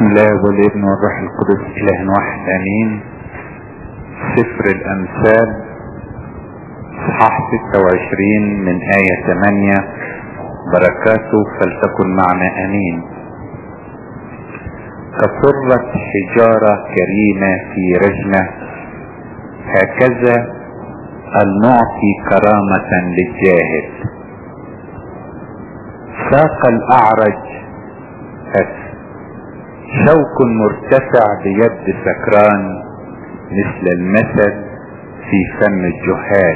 بسم الله والابن والروح القدس اله واحد امين سفر الامثال اصحاح 26 من آية 8 بركاته فلتكن معنا امين كسرت حجارة كريمة في رجمة هكذا المعطي كرامة للجاهل ساق الاعرج أس شوك مرتفع بيد سكران مثل المثل في فم الجهال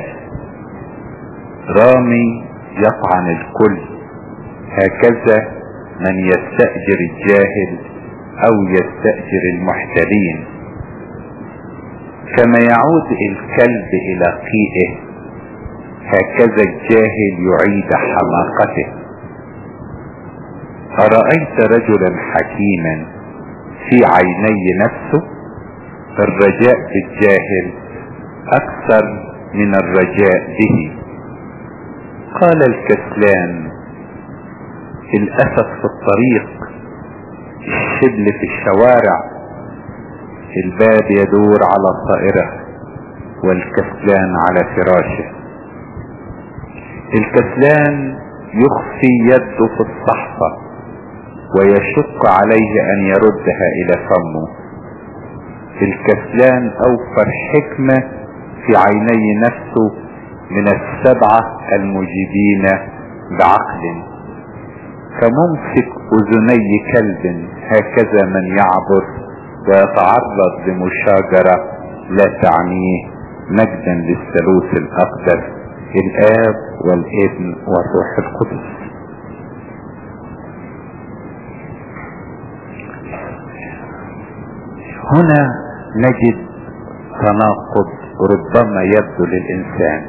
رامي يطعن الكل هكذا من يستأجر الجاهل او يستأجر المحتلين كما يعود الكلب الى قيئه هكذا الجاهل يعيد حماقته أرأيت رجلا حكيما في عيني نفسه الرجاء بالجاهل اكثر من الرجاء به قال الكسلان الاسد في الطريق الشبل في الشوارع الباب يدور على طائره والكسلان على فراشه الكسلان يخفي يده في الصحفه ويشق عليه ان يردها الى فمه الكسلان اوفر حكمة في عيني نفسه من السبعة المجيبين بعقل كممسك اذني كلب هكذا من يعبر ويتعرض لمشاجرة لا تعنيه مجدا للثالوث الاقدس الاب والابن والروح القدس هنا نجد تناقض ربما يبدو للإنسان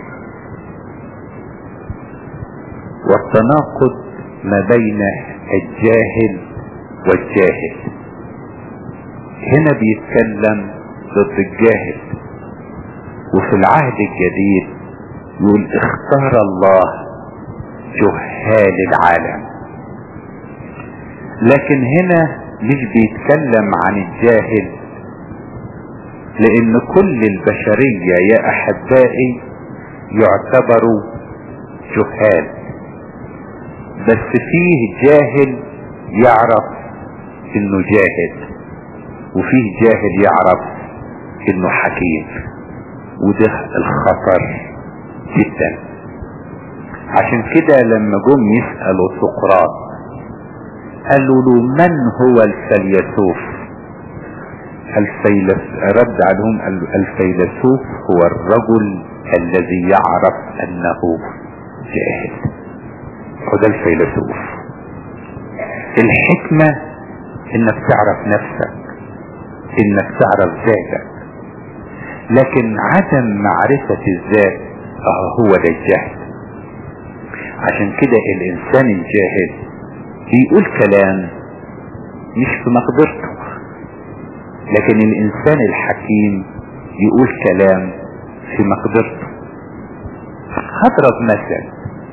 والتناقض ما بين الجاهل والجاهل هنا بيتكلم ضد الجاهل وفي العهد الجديد يقول اختار الله جهال العالم لكن هنا مش بيتكلم عن الجاهل لان كل البشرية يا احبائي يعتبروا جهال بس فيه جاهل يعرف انه جاهل وفيه جاهل يعرف انه حكيم وده الخطر جدا عشان كده لما جم يسألوا سقراط قالوا له من هو الفيلسوف الفيلس رد عليهم قال الفيلسوف هو الرجل الذي يعرف انه جاهل هو ده الفيلسوف الحكمة انك تعرف نفسك انك تعرف ذاتك لكن عدم معرفة الذات اه هو ده الجهل عشان كده الانسان الجاهل بيقول كلام مش في مقدرته لكن الانسان الحكيم يقول كلام في مقدرته هضرب مثل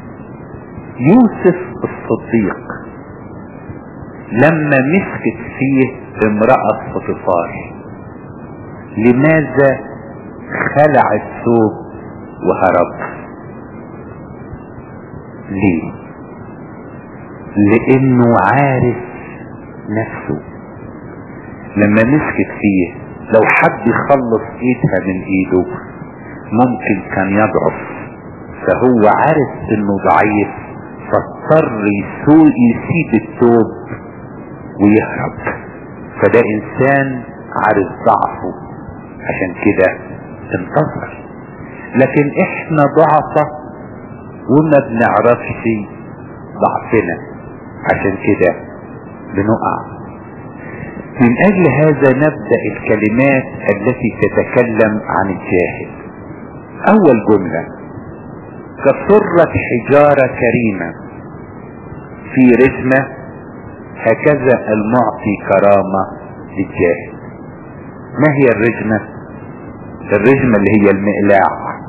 يوسف الصديق لما مسكت فيه امرأة فطفار لماذا خلع الثوب وهرب ليه لانه عارف نفسه لما مسكت فيه لو حد يخلص ايدها من ايده ممكن كان يضعف فهو عارف انه ضعيف فاضطر يسوق يسيب الثوب ويهرب فده انسان عارف ضعفه عشان كده انتصر لكن احنا ضعفة وما بنعرفش ضعفنا عشان كده بنقع من اجل هذا نبدأ الكلمات التي تتكلم عن الجاهل اول جملة كسرت حجارة كريمة في رسمة هكذا المعطي كرامة للجاهل ما هي الرجمة الرجمة اللي هي المقلاع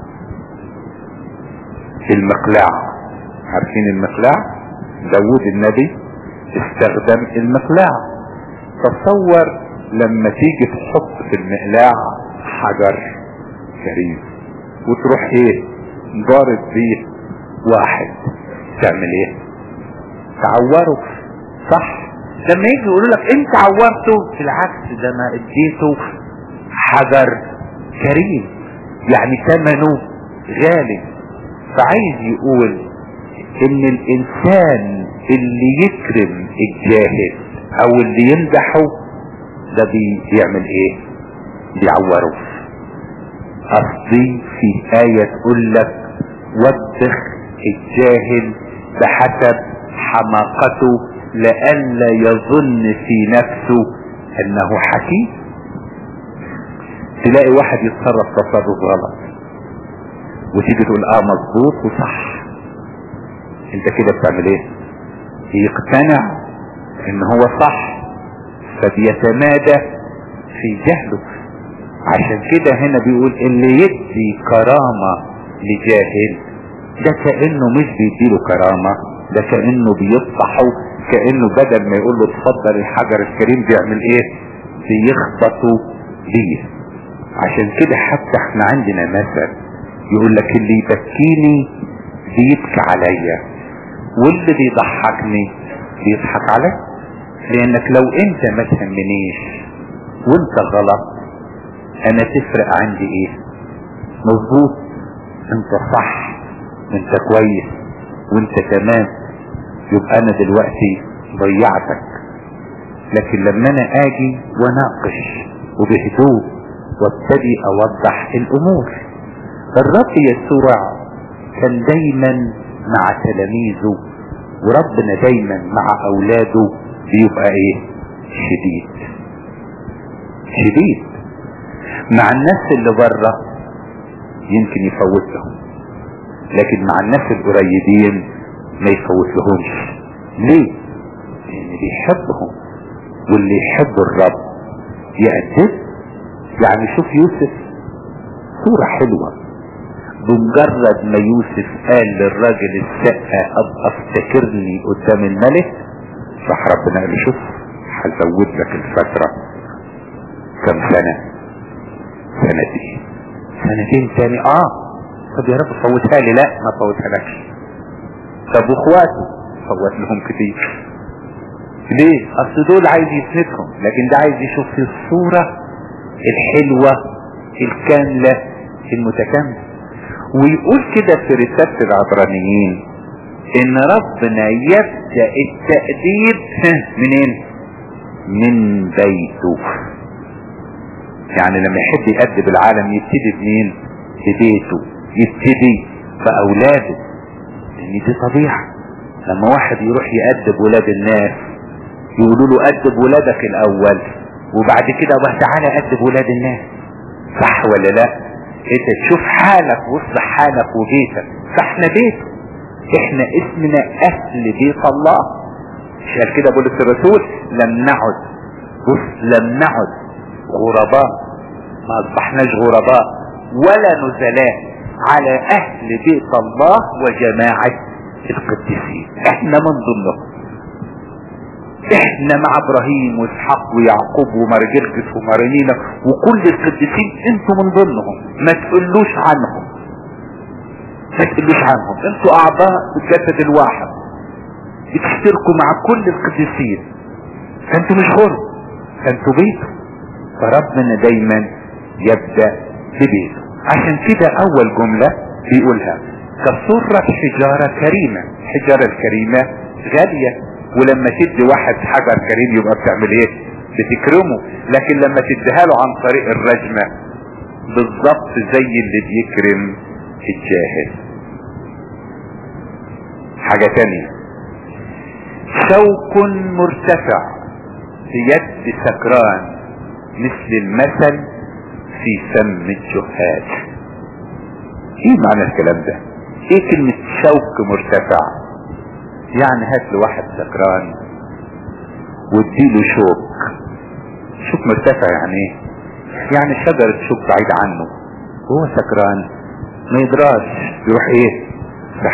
المقلاع عارفين المقلاع داود النبي استخدم المقلاع تصور لما تيجي تحط في المقلاع حجر كريم وتروح ايه ضارب بيه واحد تعمل ايه تعوره صح لما يجي يقولوا لك انت عورته في العكس ده ما اديته حجر كريم يعني ثمنه غالي فعايز يقول ان الانسان اللي يكرم الجاهل او اللي يمدحه ده بيعمل ايه بيعوره قصدي في آية تقول لك وبخ الجاهل بحسب حماقته لئلا يظن في نفسه انه حكيم تلاقي واحد يتصرف تصرف غلط وتيجي تقول اه مظبوط وصح انت كده بتعمل ايه يقتنع ان هو صح فبيتمادى في جهله عشان كده هنا بيقول اللي يدي كرامة لجاهل ده كأنه مش بيديله كرامة ده كأنه بيفضحه كأنه بدل ما يقول له اتفضل الحجر الكريم بيعمل ايه بيخبطه بيه عشان كده حتى احنا عندنا مثل يقول لك اللي يبكيني بيبكي عليا واللي بيضحكني بيضحك عليا لانك لو انت ما تهمنيش وانت غلط انا تفرق عندي ايه مظبوط انت صح انت كويس وانت تمام يبقى انا دلوقتي ضيعتك لكن لما انا اجي وناقش وبهدوء وابتدي اوضح الامور الرب يسوع كان دايما مع تلاميذه وربنا دايما مع اولاده بيبقى ايه شديد شديد مع الناس اللي بره يمكن يفوت لهم لكن مع الناس القريبين ما يفوت لهمش ليه لان بيحبهم واللي يحب الرب يأدب يعني شوف يوسف صورة حلوة بمجرد ما يوسف قال للراجل السقة ابقى افتكرني قدام الملك راح ربنا قال له شوف هزود لك الفترة كم سنة سنتين سنتين تاني اه طب يا رب فوتها لي لا ما فوتها لكش طب واخواته فوت لهم كتير ليه اصل دول عايز يسندهم لكن ده عايز يشوف في الصورة الحلوة الكاملة المتكاملة ويقول كده في رسالة العبرانيين ان ربنا يبدأ التأديب منين من بيته يعني لما يحب يأدب العالم يبتدي بمين ببيته يبتدي بأولاده لان دي طبيعة لما واحد يروح يأدب ولاد الناس يقولوا له أدب ولادك الأول وبعد كده بقى تعالى أدب ولاد الناس صح ولا لا انت تشوف حالك واصلح حالك وبيتك فاحنا بيته احنا اسمنا اهل بيت الله مش قال كده بولس الرسول لم نعد بص لم نعد غرباء ما اصبحناش غرباء ولا نزلاء على اهل بيت الله وجماعة القديسين احنا من ضمنهم احنا مع ابراهيم واسحاق ويعقوب ومرجلكس ومارينينا وكل القديسين انتوا من ضمنهم ما تقولوش عنهم ما تقولوش عنهم انتوا اعضاء الجسد الواحد بتشتركوا مع كل القديسين فانتوا مش غرب فانتوا بيته فربنا دايما يبدأ ببيته عشان كده اول جملة بيقولها كسرة حجارة كريمة الحجارة الكريمة غالية ولما تدي واحد حجر كريم يبقى بتعمل ايه بتكرمه لكن لما تديها له عن طريق الرجمة بالظبط زي اللي بيكرم الجاهل حاجة تانية شوك مرتفع في يد سكران مثل المثل في سم الجهال ايه معنى الكلام ده ايه كلمة شوك مرتفع يعني هات له واحد سكران واديله شوك شوك مرتفع يعني ايه يعني شجرة شوك بعيد عنه وهو سكران ما يدراش يروح ايه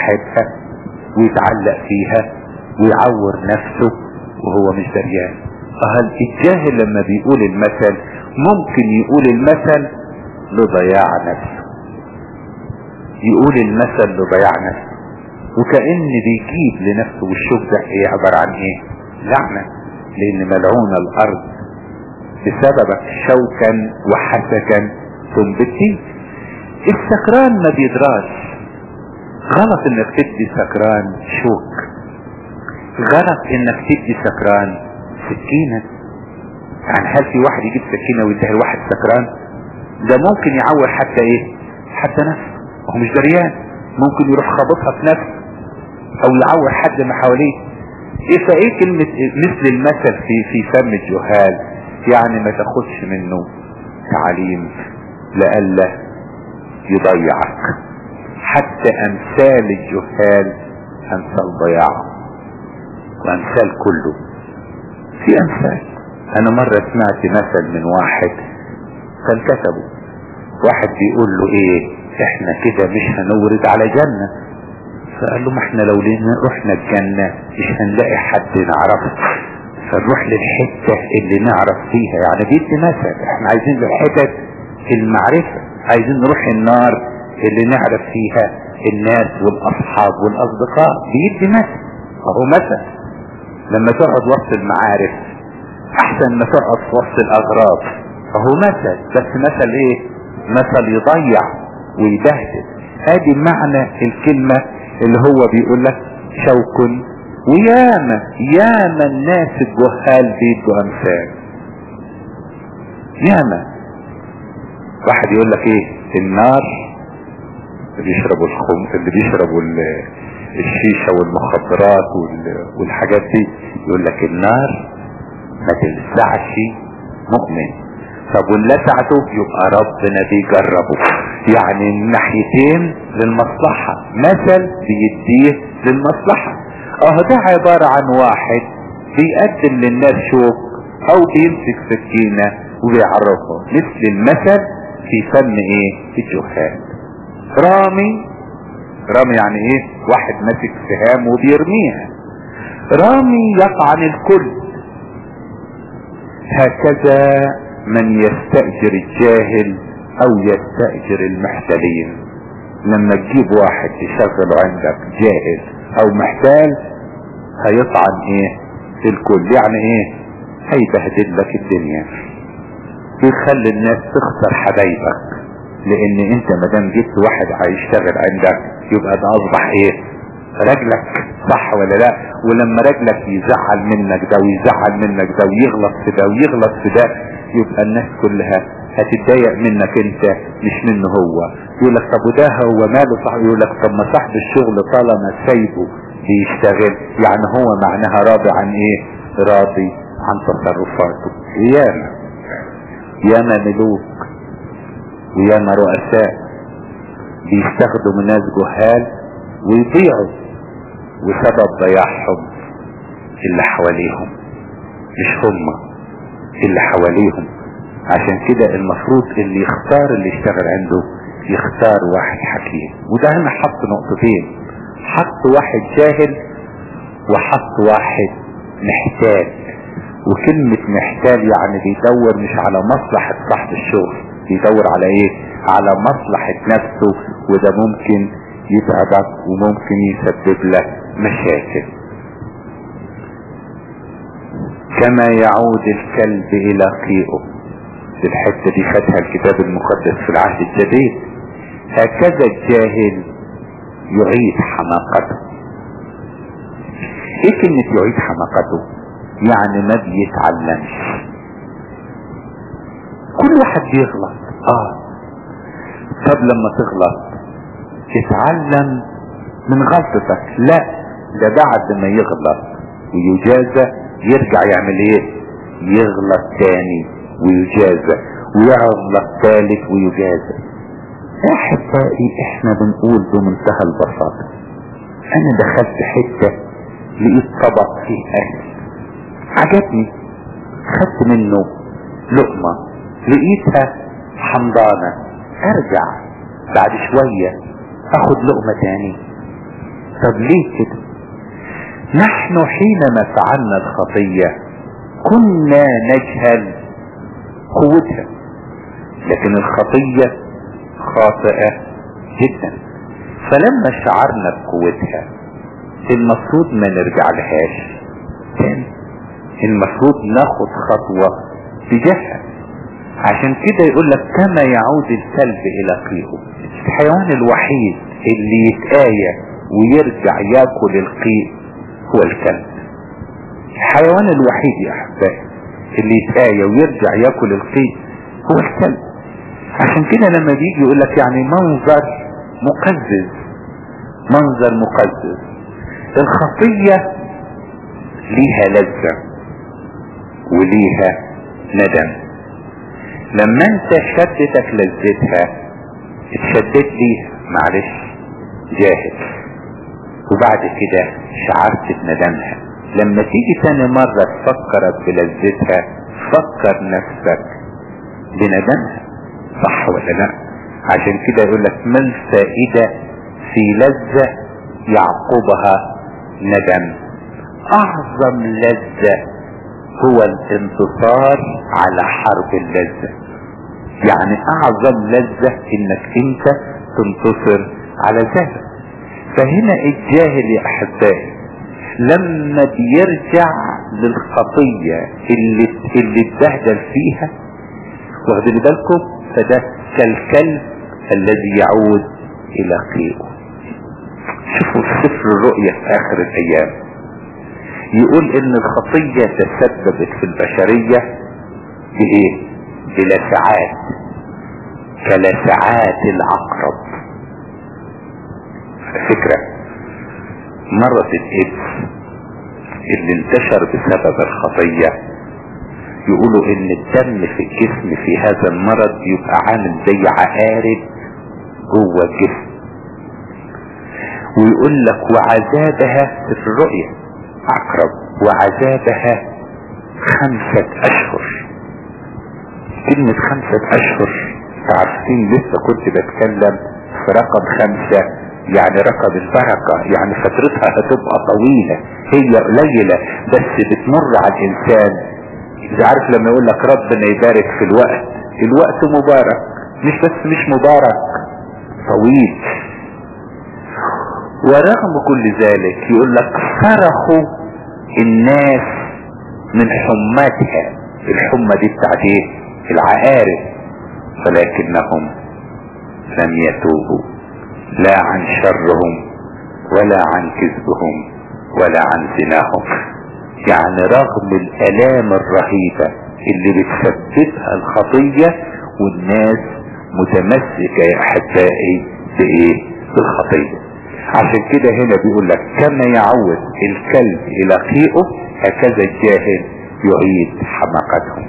سحبها ويتعلق فيها ويعور نفسه وهو مش دريان اه الجاهل لما بيقول المثل ممكن يقول المثل لضياع نفسه يقول المثل لضياع نفسه وكأن بيجيب لنفسه والشوك ده هي عبارة عن ايه لعنة لان ملعون الارض بسببك شوكا وحسكا تنبتي السكران ما بيدراش غلط انك تدي سكران شوك غلط انك تدي سكران سكينة يعني هل في واحد يجيب سكينة ويديها لواحد سكران ده ممكن يعور حتى ايه حتى نفسه وهو مش دريان ممكن يروح خابطها في نفسه او يعور حد ما حواليه ايه فايه كلمة مثل المثل في في فم الجهال يعني ما تاخدش منه تعليم لألا يضيعك حتى امثال الجهال امثال ضياع وامثال كله في امثال انا مرة سمعت مثل من واحد كان كتبه واحد بيقول له ايه احنا كده مش هنورد على جنة فقال له ما احنا لو رحنا الجنة مش هنلاقي حد نعرفه فنروح للحتة اللي نعرف فيها يعني بيدي مثل احنا عايزين للحتة المعرفة عايزين نروح النار اللي نعرف فيها الناس والاصحاب والاصدقاء بيدي مثل فهو مثل لما تقعد وسط المعارف احسن ما تقعد في وسط الاغراض فهو مثل بس مثل ايه مثل يضيع ويبهدل ادي معنى الكلمة اللي هو بيقول لك شوك وياما ياما الناس الجهال بيدوا امثال ياما واحد يقول لك ايه النار اللي بيشربوا الخم اللي بيشربوا الشيشة والمخدرات والحاجات دي يقول لك النار ما تلسعش مؤمن طب واللسعته يبقى ربنا بيجربه يعني الناحيتين للمصلحة مثل بيديه للمصلحة اه ده عبارة عن واحد بيقدم للناس شوك او بيمسك سكينة وبيعرفها مثل المثل في فن ايه الجهال رامي رامي يعني ايه واحد ماسك سهام وبيرميها رامي يطعن الكل هكذا من يستأجر الجاهل او يستأجر المحتلين لما تجيب واحد تشغله عندك جاهل او محتال هيطعن ايه الكل يعني ايه هيبهدل لك الدنيا بيخلي الناس تخسر حبايبك لان انت مدام جبت واحد هيشتغل عندك يبقى ده اصبح ايه رجلك صح ولا لا ولما رجلك يزعل منك ده ويزعل منك ده ويغلط في ده ويغلط في ده يبقى الناس كلها هتتضايق منك انت مش منه هو يقول لك طب وده هو ماله صح يقول لك طب ما صاحب الشغل طالما سايبه بيشتغل يعني هو معناها راضي عن ايه راضي عن تصرفاته ياما ياما ملوك وياما رؤساء بيستخدموا ناس جهال ويضيعوا وسبب ضياعهم اللي حواليهم مش هم اللي حواليهم عشان كده المفروض اللي يختار اللي يشتغل عنده يختار واحد حكيم وده هنا حط نقطتين حط واحد جاهل وحط واحد محتاج وكلمة محتاج يعني بيدور مش على مصلحة صاحب الشغل بيدور على ايه على مصلحة نفسه وده ممكن يتعبك وممكن يسبب لك مشاكل كما يعود الكلب الى قيئه في الحتة دي خدها الكتاب المقدس في العهد الجديد هكذا الجاهل يعيد حماقته ايه كلمة يعيد حماقته يعني ما بيتعلمش كل واحد بيغلط اه طب لما تغلط تتعلم من غلطتك لا ده بعد ما يغلط ويجازى يرجع يعمل ايه يغلط تاني ويجازى ويغلط ثالث ويجازى احبائي احنا بنقول بمنتهى البساطة انا دخلت حتة لقيت طبق فيه اكل عجبني خدت منه لقمة لقيتها حمضانة ارجع بعد شوية اخد لقمة تاني طب ليه كده نحن حينما فعلنا الخطية كنا نجهل قوتها لكن الخطية خاطئة جدا فلما شعرنا بقوتها المفروض ما نرجع لهاش تاني المفروض ناخد خطوة تجاهها عشان كده يقول لك كما يعود الكلب الى قيئه الحيوان الوحيد اللي يتآية ويرجع ياكل القيء هو الكلب الحيوان الوحيد يا احبائي اللي يتآية ويرجع ياكل القيء هو الكلب عشان كده لما بيجي يقول لك يعني منظر مقزز منظر مقزز الخطية ليها لذة وليها ندم لما انت شدتك لذتها اتشدت ليها معلش جاهل وبعد كده شعرت بندمها لما تيجي تاني مرة تفكرك بلذتها فكر نفسك بندمها صح ولا لا عشان كده يقول لك ما الفائدة في لذة يعقبها ندم اعظم لذة هو الانتصار على حرب اللذة يعني اعظم لذة انك انت تنتصر على ذلك فهنا الجاهل يا احبائي لما بيرجع للخطية اللي اللي اتبهدل فيها واخدين بالكم فده كالكلب الذي يعود الى قيئه شوفوا سفر الرؤية في اخر الايام يقول ان الخطية تسببت في البشرية بايه بلسعات كلسعات العقرب فكرة مرض الايدز اللي انتشر بسبب الخطية يقولوا ان الدم في الجسم في هذا المرض يبقى عامل زي عقارب جوه الجسم ويقول لك وعذابها في الرؤية عقرب وعذابها خمسة اشهر كلمة خمسة اشهر عارفين لسه كنت بتكلم في رقم خمسة يعني رقم البركة يعني فترتها هتبقى طويلة هي قليلة بس بتمر على الانسان اذا عارف لما يقول لك ربنا يبارك في الوقت الوقت مبارك مش بس مش مبارك طويل ورغم كل ذلك يقول لك صرخوا الناس من حماتها الحمى دي بتاعت ايه العقارب ولكنهم لم يتوبوا لا عن شرهم ولا عن كذبهم ولا عن زناهم يعني رغم الالام الرهيبة اللي بتسببها الخطية والناس متمسكة يا احبائي بايه بالخطية عشان كده هنا بيقول لك كما يعود الكلب الى قيئه هكذا الجاهل يعيد حماقتهم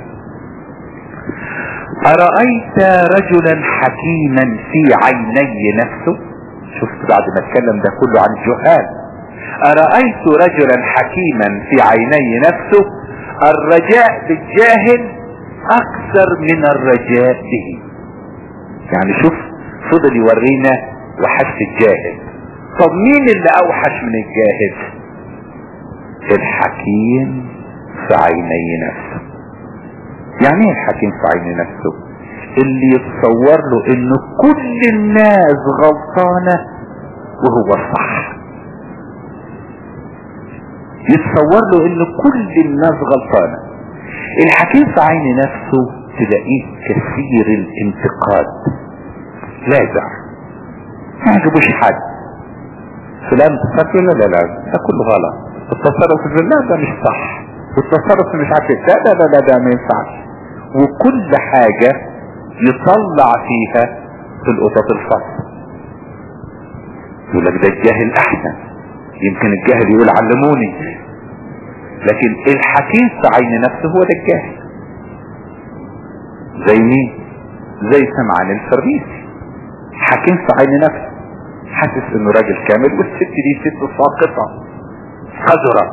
أرأيت رجلا حكيما في عيني نفسه شفت بعد ما اتكلم ده كله عن الجهال أرأيت رجلا حكيما في عيني نفسه الرجاء بالجاهل أكثر من الرجاء به يعني شوف فضل يورينا وحش الجاهل طب مين اللي أوحش من الجاهل الحكيم في عيني نفسه يعني ايه الحكيم في عين نفسه اللي يتصور له ان كل الناس غلطانة وهو الصح يتصور له ان كل الناس غلطانة الحكيم في عين نفسه تلاقيه كثير الانتقاد لاذع ما يعجبوش حد فلان تصرف لا لا لا ده كله غلط التصرف في الله ده مش صح والتصرف مش عارف لا لا لا لا ده ما ينفعش وكل حاجة يطلع فيها في القطط الفصل يقول لك ده الجاهل احسن يمكن الجاهل يقول علموني لكن الحكيم في عين نفسه هو ده الجاهل زي مين زي سمعان الفريسي حكيم في عين نفسه حاسس انه راجل كامل والست دي ست ساقطة قذرة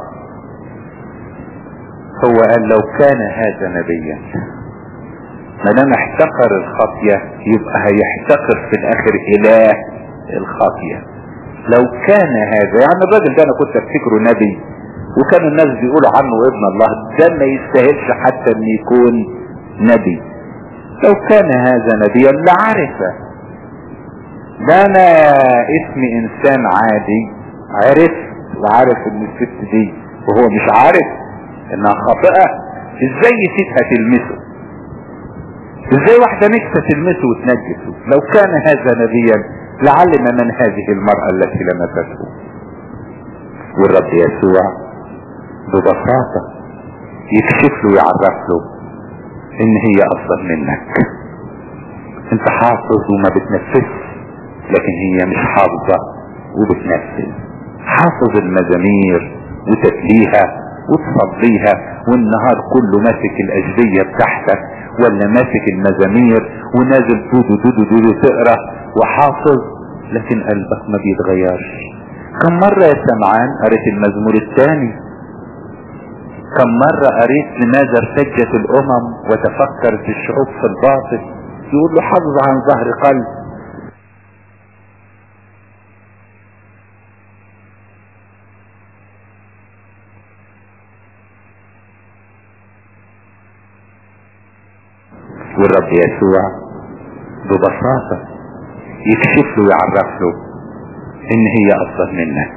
هو قال لو كان هذا نبيا ما دام احتقر الخطية يبقى هيحتقر في الاخر اله الخطية لو كان هذا يعني الراجل ده انا كنت افتكره نبي وكانوا الناس بيقولوا عنه ابن الله ده ما يستاهلش حتى ان يكون نبي لو كان هذا نبيا لعرفه ده انا اسم انسان عادي عرف وعارف ان الست دي وهو مش عارف انها خاطئة ازاي نسيتها تلمسه ازاي واحدة نفسها تلمسه وتنجسه لو كان هذا نبيا لعلم من هذه المرأة التي لمسته والرب يسوع ببساطة يكشف له ويعرف له ان هي افضل منك انت حافظ وما بتنفذش لكن هي مش حافظة وبتنفذ حافظ المزامير وتتليها وتصليها والنهار كله ماسك الاجبية بتاعتك ولا ماسك المزامير ونازل دودو دودو دودو تقرا وحافظ لكن قلبك ما بيتغيرش كم مرة يا سمعان قريت المزمور الثاني كم مرة قريت لماذا ارتجت الامم وتفكرت الشعوب في الباطل يقول له حافظ عن ظهر قلب والرب يسوع ببساطة يكشف له ويعرف له ان هي افضل منك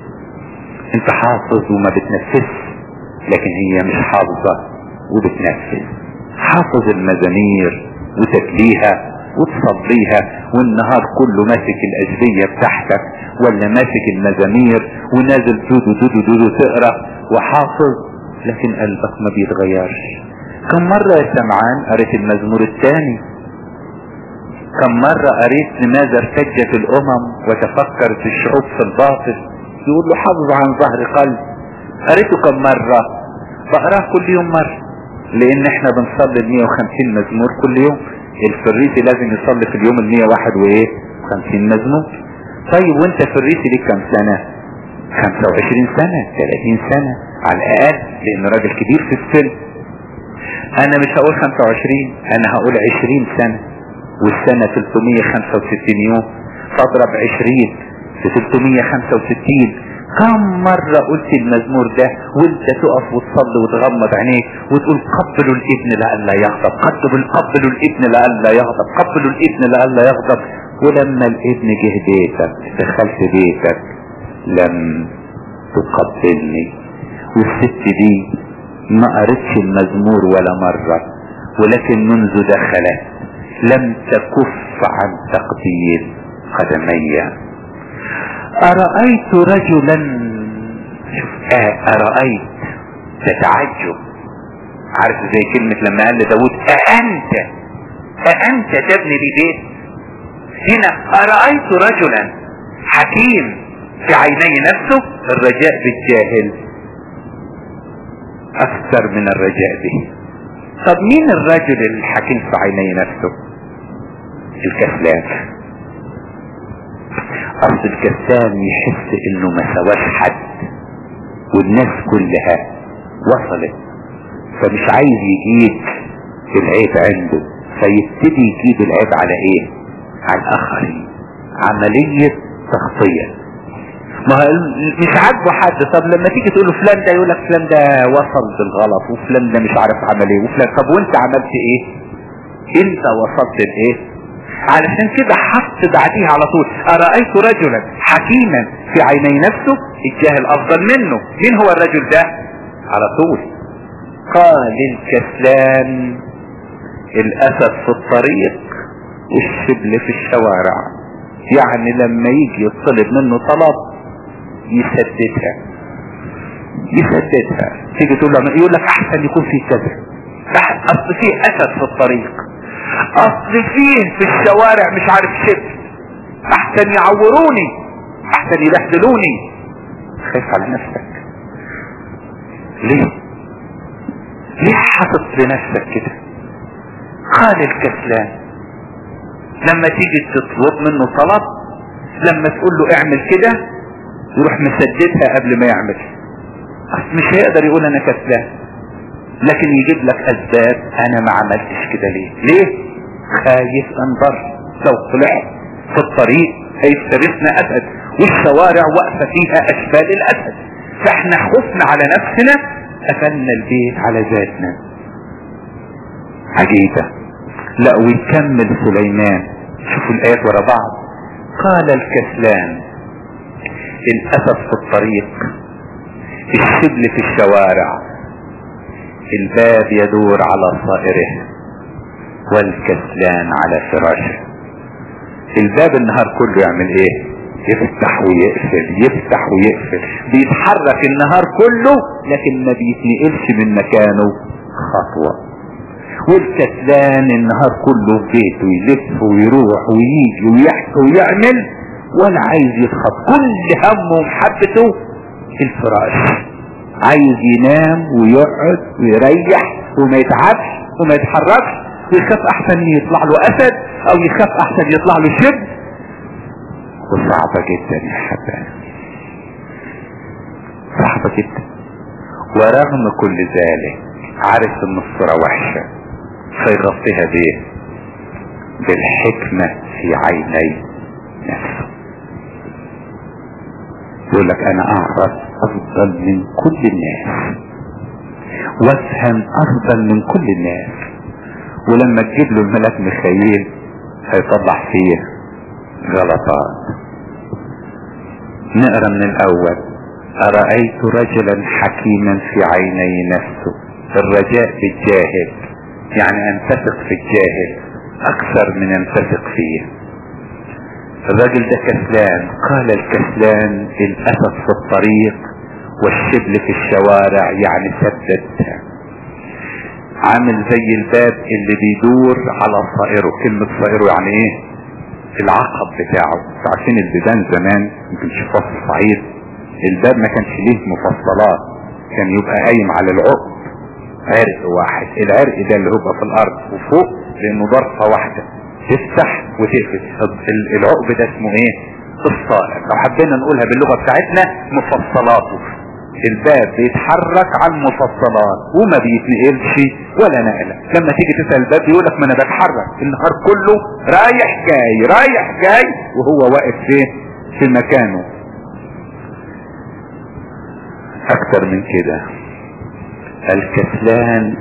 انت حافظ وما بتنفذش لكن هي مش حافظة وبتنفذ حافظ المزامير وتتليها وتصليها والنهار كله ماسك الاجبية بتاعتك ولا ماسك المزامير ونازل دودو دودو دودو تقرا وحافظ لكن قلبك ما بيتغيرش كم مرة يا سمعان قريت المزمور الثاني كم مرة قريت لماذا ارتجت الامم وتفكرت الشعوب في الباطل يقول له حافظ عن ظهر قلب قريته كم مرة بقراه كل يوم مرة لان احنا بنصلي ال 150 مزمور كل يوم الفريسي لازم يصلي في اليوم ال 101 وايه 50 مزمور طيب وانت فريسي ليك كم سنة 25 سنة 30 سنة على الاقل لان راجل كبير في السن انا مش هقول 25 انا هقول 20 سنة والسنة 365 يوم فاضرب 20 في 365 كم مرة قلت المزمور ده وانت تقف وتصلي وتغمض عينيك وتقول قبلوا الابن لألا يغضب قبلوا قبلوا الابن لألا يغضب قبلوا الابن لألا يغضب ولما الابن جه بيتك دخلت بيتك لم تقبلني والست دي ما قرتش المزمور ولا مرة ولكن منذ دخلت لم تكف عن تقبيل قدمي أرأيت رجلا آه أرأيت تتعجب عارف زي كلمة لما قال لداود أأنت أأنت تبني لي بيت هنا أرأيت رجلا حكيم في عيني نفسه الرجاء بالجاهل أكثر من الرجاء به طب مين الرجل الحكيم في عيني نفسه الكسلان اصل الكسلان يحس انه ما سواش حد والناس كلها وصلت فمش عايز يجيب العيب عنده فيبتدي يجيب العيب على ايه على الاخرين عملية تغطية ما مش عاجبه حد طب لما تيجي تقول له فلان ده يقول لك فلان ده وصل بالغلط وفلان ده مش عارف عمل ايه وفلان طب وانت عملت ايه انت وصلت لايه علشان كده حط بعديها على طول أرأيت رجلا حكيما في عيني نفسه الجاهل أفضل منه مين هو الرجل ده على طول قال الكسلان الأسد في الطريق والشبل في الشوارع يعني لما يجي يطلب منه طلب يسددها يسددها تيجي تقول له يقول لك احسن يكون في كذا اصل في اسد في الطريق اصل فيه في الشوارع مش عارف شبل احسن يعوروني احسن يبهدلوني خايف على نفسك ليه ليه حاطط لنفسك كده قال الكسلان لما تيجي تطلب منه طلب لما تقول له اعمل كده يروح مسددها قبل ما يعمل اصل مش هيقدر يقول انا كسلان لكن يجيب لك اسباب انا ما عملتش كده ليه ليه خايف انظر لو طلعت في الطريق هيفترسنا اسد والشوارع واقفه فيها اشبال الاسد فاحنا خفنا على نفسنا قفلنا البيت على ذاتنا عجيبة لا ويكمل سليمان شوفوا الآيات ورا بعض قال الكسلان الأسد في الطريق الشبل في الشوارع الباب يدور على صائره والكسلان على فراشه الباب النهار كله يعمل ايه يفتح ويقفل يفتح ويقفل بيتحرك النهار كله لكن ما بيتنقلش من مكانه خطوة والكسلان النهار كله في بيته يلف ويروح ويجي ويحكي ويعمل ولا عايز يتخط كل همه ومحبته الفراش عايز ينام ويقعد ويريح وما يتعبش وما يتحركش ويخاف احسن يطلع له اسد او يخاف احسن يطلع له شب وصعبة جدا يا حبايبي صعبة جدا ورغم كل ذلك عارف ان الصورة وحشة فيغطيها بايه بالحكمة في عيني نفسه يقول لك انا اعرف افضل من كل الناس وافهم افضل من كل الناس ولما تجيب له الملك ميخائيل هيطلع فيه غلطات نقرا من الاول ارأيت رجلا حكيما في عيني نفسه الرجاء بالجاهل يعني ان تثق في الجاهل اكثر من ان تثق فيه الراجل ده كسلان قال الكسلان الاسد في الطريق والشبل في الشوارع يعني ثبتها عامل زي الباب اللي بيدور على صائره كلمة صائره يعني ايه العقب بتاعه عارفين البيبان زمان يمكن تشوفوها في الصعيد الباب ما كانش ليه مفصلات كان يبقى قايم على العقب عرق واحد العرق ده اللي هو في الارض وفوق لانه ضرفة واحدة تفتح وتقفل العقب ده اسمه ايه الصائر لو حبينا نقولها باللغة بتاعتنا مفصلاته الباب بيتحرك على المفصلات وما بيتنقلش ولا نقلة لما تيجي تسأل الباب يقول لك ما انا بتحرك النهار كله رايح جاي رايح جاي وهو واقف فين في مكانه اكتر من كده الكسلان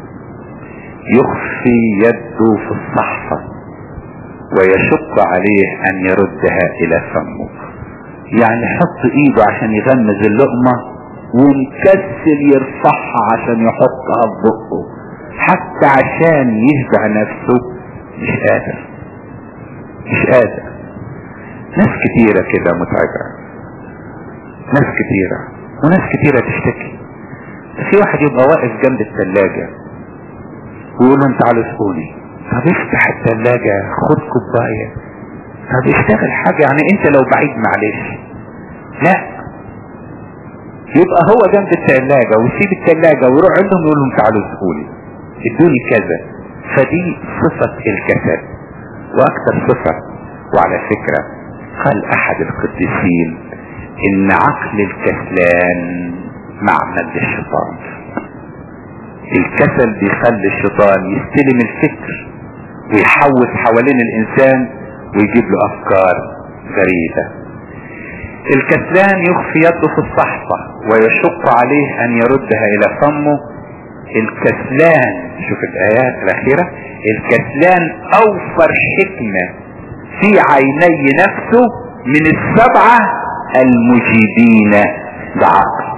يخفي يده في الصحفة ويشق عليه ان يردها الى فمه يعني يحط ايده عشان يغمز اللقمة ومكسل يرفعها عشان يحطها في بقه حتى عشان يشبع نفسه مش قادر مش قادر ناس كتيرة كده متعبة ناس كتيرة وناس كتيرة تشتكي في واحد يبقى واقف جنب الثلاجة ويقول له انت على سكوني طب افتح الثلاجة خد كوباية طب اشتغل حاجة يعني انت لو بعيد معلش لا يبقى هو جنب الثلاجة ويسيب الثلاجة ويروح عندهم يقول لهم تعالوا اسقولي ادوني كذا فدي صفة الكسل واكثر صفة وعلى فكرة قال احد القديسين ان عقل الكسلان معمل للشيطان الكسل بيخلي الشيطان يستلم الفكر ويحوس حوالين الانسان ويجيب له افكار غريبة الكسلان يخفي يده في الصحفة ويشق عليه ان يردها الى فمه الكسلان شوف الايات الاخيرة الكسلان اوفر حكمة في عيني نفسه من السبعة المجيدين بعقل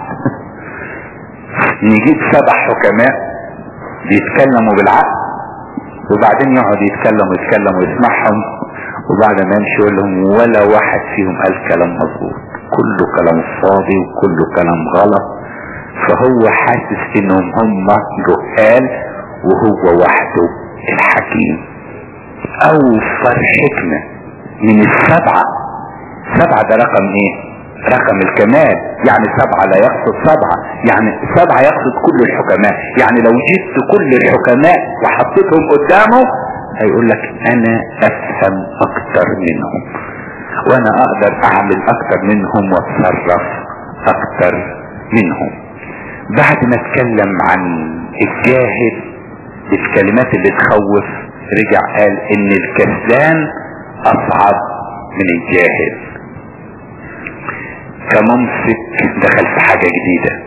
يجيب سبع حكماء بيتكلموا بالعقل وبعدين يقعد يتكلم ويتكلم ويسمعهم وبعد ما يمشي يقول لهم ولا واحد فيهم قال كلام مظبوط كله كلام فاضي وكله كلام غلط فهو حاسس انهم هم جهال وهو وحده الحكيم اوفر حكمة من السبعة سبعة ده رقم ايه رقم الكمال يعني سبعة لا يقصد سبعة يعني سبعة يقصد كل الحكماء يعني لو جبت كل الحكماء وحطيتهم قدامه هيقول لك انا افهم اكتر منهم وانا اقدر اعمل اكتر منهم واتصرف اكتر منهم بعد ما اتكلم عن الجاهل الكلمات اللي تخوف رجع قال ان الكسلان اصعب من الجاهل كممسك دخل في حاجة جديدة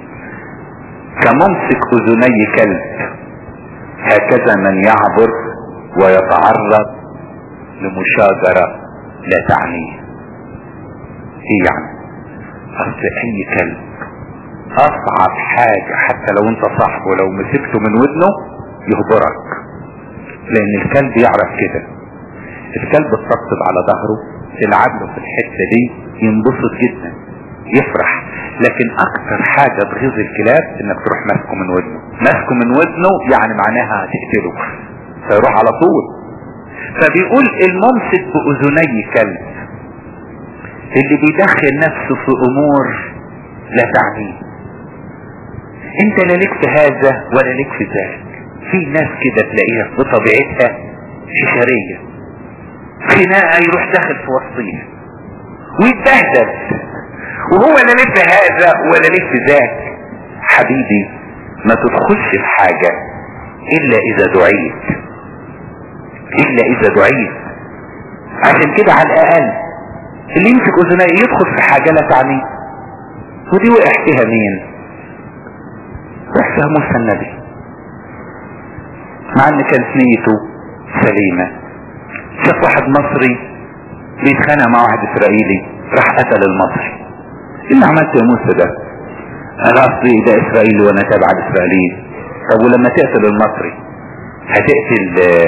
كممسك اذني كلب هكذا من يعبر ويتعرض لمشاجرة لا تعنيه ايه يعني اصل اي كلب اصعب حاجة حتى لو انت صاحبه لو مسكته من ودنه يهبرك لان الكلب يعرف كده الكلب تطبطب على ظهره تلعب له في الحتة دي ينبسط جدا يفرح لكن اكتر حاجة تغيظ الكلاب انك تروح ماسكه من ودنه ماسكه من ودنه يعني معناها هتقتله فيروح على طول فبيقول الممسك باذني كلب اللي بيدخل نفسه في امور لا تعنيه انت لا ليك في هذا ولا ليك في ذاك في ناس كده تلاقيها بطبيعتها حشرية خناقة يروح داخل في وسطيها ويتبهدل وهو لا ليه في هذا ولا ليه في ذاك حبيبي ما تدخلش في حاجة الا اذا دعيت الا اذا دعيت عشان كده على الاقل اللي يمسك اذنيه يدخل في حاجة لا تعنيه ودي وقع فيها مين وقع فيها موسى النبي مع ان كانت نيته سليمة شاف واحد مصري بيتخانق مع واحد اسرائيلي راح قتل المصري ايه اللي عملت يا موسى ده انا اصلي ده اسرائيلي وانا تابع الاسرائيليين طب ولما تقتل المصري هتقتل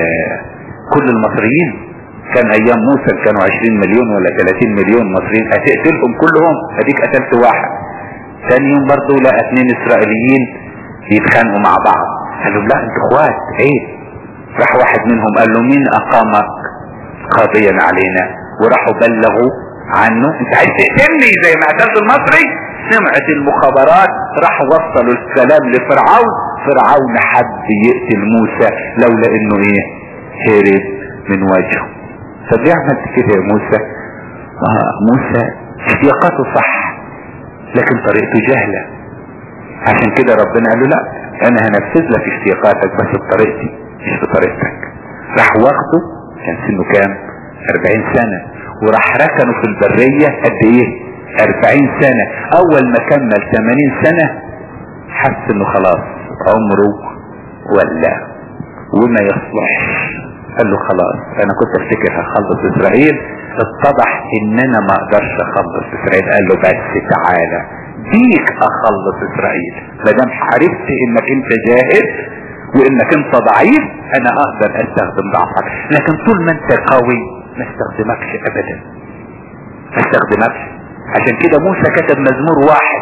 كل المصريين كان ايام موسى كانوا 20 مليون ولا 30 مليون مصريين هتقتلهم كلهم اديك قتلت واحد ثاني يوم برضه لقى اثنين اسرائيليين يتخانقوا مع بعض قال لهم لا انتوا اخوات عيب راح واحد منهم قال له مين اقامك قاضيا علينا وراحوا بلغوا عنه انت عايز تقتلني زي ما قتلت المصري سمعت المخابرات راح وصلوا الكلام لفرعون فرعون حب يقتل موسى لولا انه ايه هرب من وجهه طب ليه عملت كده يا موسى آه موسى اشتياقاته صح لكن طريقته جهلة عشان كده ربنا قال له لا انا هنفذ لك اشتياقاتك بس بطريقتي مش بطريقتك راح واخده كان سنه كام 40 سنة وراح ركنه في البرية قد ايه 40 سنة اول ما كمل 80 سنة حس انه خلاص عمره ولا وما يصلحش قال له خلاص انا كنت افتكر هخلص اسرائيل اتضح ان انا ما اقدرش اخلص اسرائيل قال له بس تعالى بيك اخلص اسرائيل ما دام عرفت انك انت جاهل وانك انت ضعيف انا اقدر استخدم ضعفك لكن طول ما انت قوي ما استخدمكش ابدا ما استخدمكش عشان كده موسى كتب مزمور واحد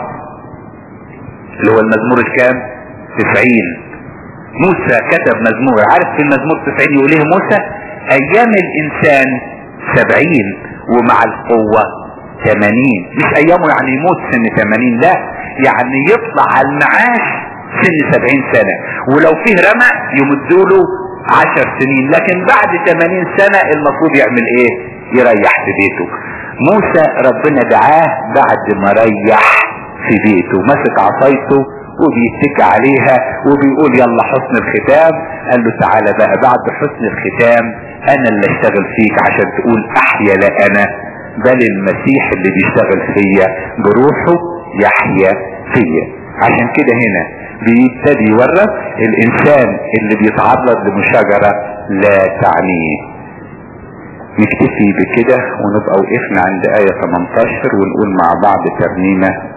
اللي هو المزمور الكام تسعين موسى كتب مزمور عارف في المزمور تسعين يقول ايه موسى ايام الانسان سبعين ومع القوة ثمانين مش ايامه يعني يموت سن ثمانين لا يعني يطلع على المعاش سن سبعين سنة ولو فيه رمى يمدوله عشر سنين لكن بعد ثمانين سنة المفروض يعمل ايه يريح في بيته موسى ربنا دعاه بعد ما ريح في بيته مسك عصايته وبيتك عليها وبيقول يلا حسن الختام قال له تعالى بقى بعد حسن الختام انا اللي اشتغل فيك عشان تقول احيا لا انا بل المسيح اللي بيشتغل فيا بروحه يحيا فيا عشان كده هنا بيبتدي يورث الانسان اللي بيتعرض لمشاجرة لا تعنيه نكتفي بكده ونبقى وقفنا عند آية 18 ونقول مع بعض ترنيمة